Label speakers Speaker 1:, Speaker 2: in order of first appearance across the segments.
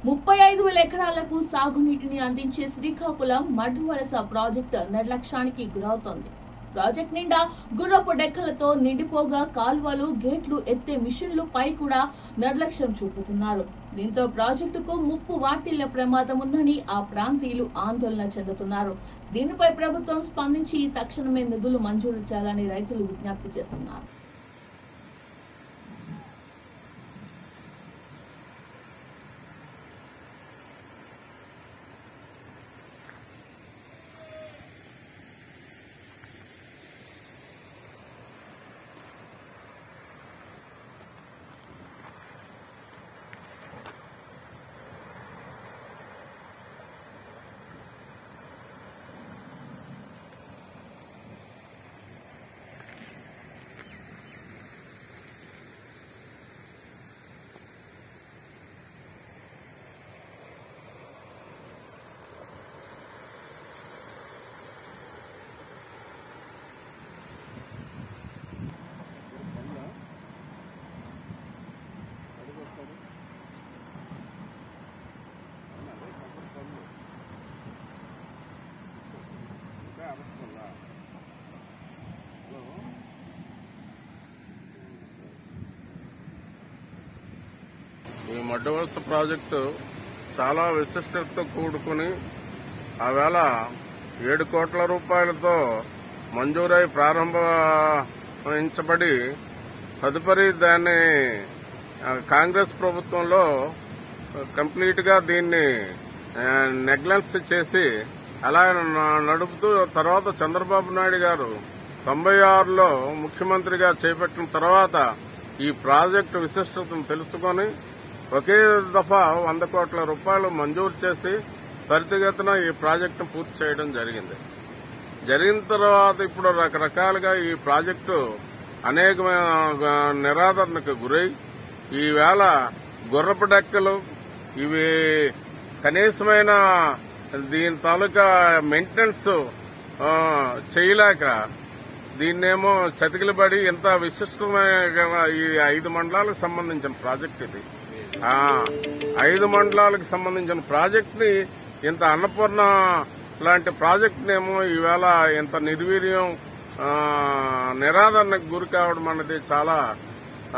Speaker 1: ముప్పై ఐదు వేల ఎకరాలకు సాగునీటిని అందించే శ్రీకాకుళం మడ్డువలస ప్రాజెక్టు నిర్లక్ష్యానికి గురవుతోంది ప్రాజెక్ట్ నిండా గుర్రపు డెక్కలతో నిండిపోగా కాలువలు గేట్లు ఎత్తే మిషన్లు పై కూడా నిర్లక్ష్యం చూపుతున్నారు దీంతో ప్రాజెక్టుకు ముప్పు వాటిల్ల ప్రమాదం ఉందని ఆ ప్రాంతీయులు ఆందోళన చెందుతున్నారు దీనిపై ప్రభుత్వం స్పందించి తక్షణమే నిధులు మంజూరు చేయాలని రైతులు విజ్ఞప్తి చేస్తున్నారు
Speaker 2: ఈ మడ్డవలస ప్రాజెక్టు చాలా విశిష్టతతో కూడుకుని ఆవేళ ఏడు కోట్ల రూపాయలతో మంజూరై ప్రారంభించబడి తదుపరి దాన్ని ఆ, కాంగ్రెస్ ప్రభుత్వంలో కంప్లీట్ గా దీన్ని నెగ్లెన్స్ చేసి అలా న- నడుపుతూ తర్వాత చంద్రబాబు నాయుడు గారు తొంభై ఆరులో ముఖ్యమంత్రిగా చేపట్టిన తర్వాత ఈ ప్రాజెక్టు విశిష్టతను తెలుసుకొని ఒకే దఫా వంద కోట్ల రూపాయలు మంజూరు చేసి త్వరితగతిన ఈ ప్రాజెక్టును పూర్తి చేయడం జరిగింది జరిగిన తర్వాత ఇప్పుడు రకరకాలుగా ఈ ప్రాజెక్టు అనేకమైన ఆ, నిరాదరణకు గురై ఈవేళ గుర్రపు డెక్కలు ఇవి కనీసమైన దీని తాలూకా మెయింటెనెన్స్ ఆ, చేయలేక దీన్నేమో చతికిలబడి ఇంత విశిష్టమైన ఈ ఐదు మండలాలకు సంబంధించిన ప్రాజెక్ట్ ఇది ఆ, ఐదు మండలాలకు సంబంధించిన ప్రాజెక్ట్ ని ఇంత అన్నపూర్ణ లాంటి ప్రాజెక్ట్ నేమో ఈవేళ ఇంత నిర్వీర్యం ఆ, నిరాదరణకు గురి కావడం అన్నది చాలా ఆ,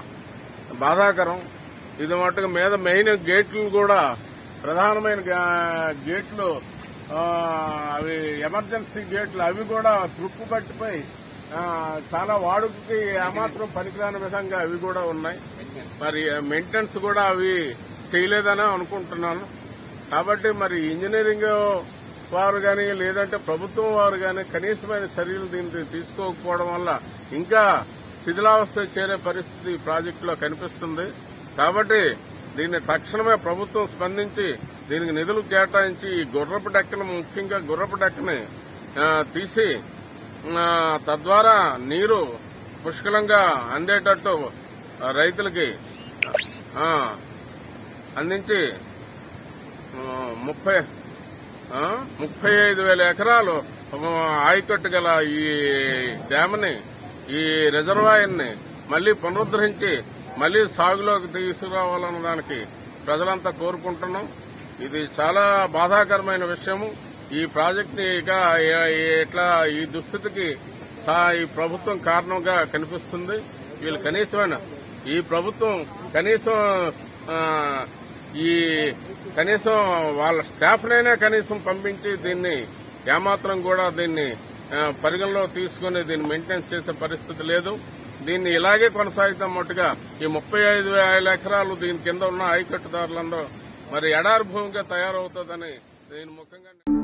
Speaker 2: బాధాకరం ఇది మటుకు మీద మెయిన్ గేట్లు కూడా ప్రధానమైన గా- గేట్లు ఆ, అవి ఎమర్జెన్సీ గేట్లు అవి కూడా తుప్పు పట్టిపోయి ఆ, చాలా వాడుకకి ఏమాత్రం పనికిరాని విధంగా అవి కూడా ఉన్నాయి మరి మెయింటెనెన్స్ కూడా అవి చేయలేదని అనుకుంటున్నాను కాబట్టి మరి ఇంజనీరింగ్ వారు గాని లేదంటే ప్రభుత్వం వారు గాని కనీసమైన చర్యలు దీనికి తీసుకోకపోవడం వల్ల ఇంకా శిథిలావస్థ చేరే పరిస్థితి ఈ ప్రాజెక్టులో కనిపిస్తుంది కాబట్టి దీన్ని తక్షణమే ప్రభుత్వం స్పందించి దీనికి నిధులు కేటాయించి ఈ గుర్రపు డెక్కను ముఖ్యంగా గుర్రపు డెక్కని ఆ, తీసి ఆ, తద్వారా నీరు పుష్కలంగా అందేటట్టు ఆ, రైతులకి ఆ, అందించి ఆ, ముప్పై ఆ, ముప్పై ఐదు వేల ఎకరాలు ఆ, ఆయకట్టు గల ఈ డ్యామ్ని ఈ రిజర్వాయర్ని మళ్లీ పునరుద్దరించి మళ్లీ సాగులోకి తీసుకురావాలన్న దానికి ప్రజలంతా కోరుకుంటున్నాం ఇది చాలా బాధాకరమైన విషయము ఈ ప్రాజెక్ట్ ని ఇక ఏ- ఇట్లా ఈ దుస్థితికి చా- ఈ ప్రభుత్వం కారణంగా కనిపిస్తుంది వీళ్ళు కనీసమైన ఈ ప్రభుత్వం కనీసం ఆ, ఈ కనీసం వాళ్ళ స్టాఫ్ నైనా కనీసం పంపించి దీన్ని ఏమాత్రం కూడా దీన్ని ఆ, పరిగణలో తీసుకుని దీన్ని మెయింటెనెన్స్ చేసే పరిస్థితి లేదు దీన్ని ఇలాగే కొనసాగుతాం మట్టుగా ఈ ముప్పై ఐదు వేల ఎకరాలు దీని కింద ఉన్న ఆయకట్టుదారులందరూ మరి ఎడారి భూమిగా తయారవుతుందని దీని ముఖంగా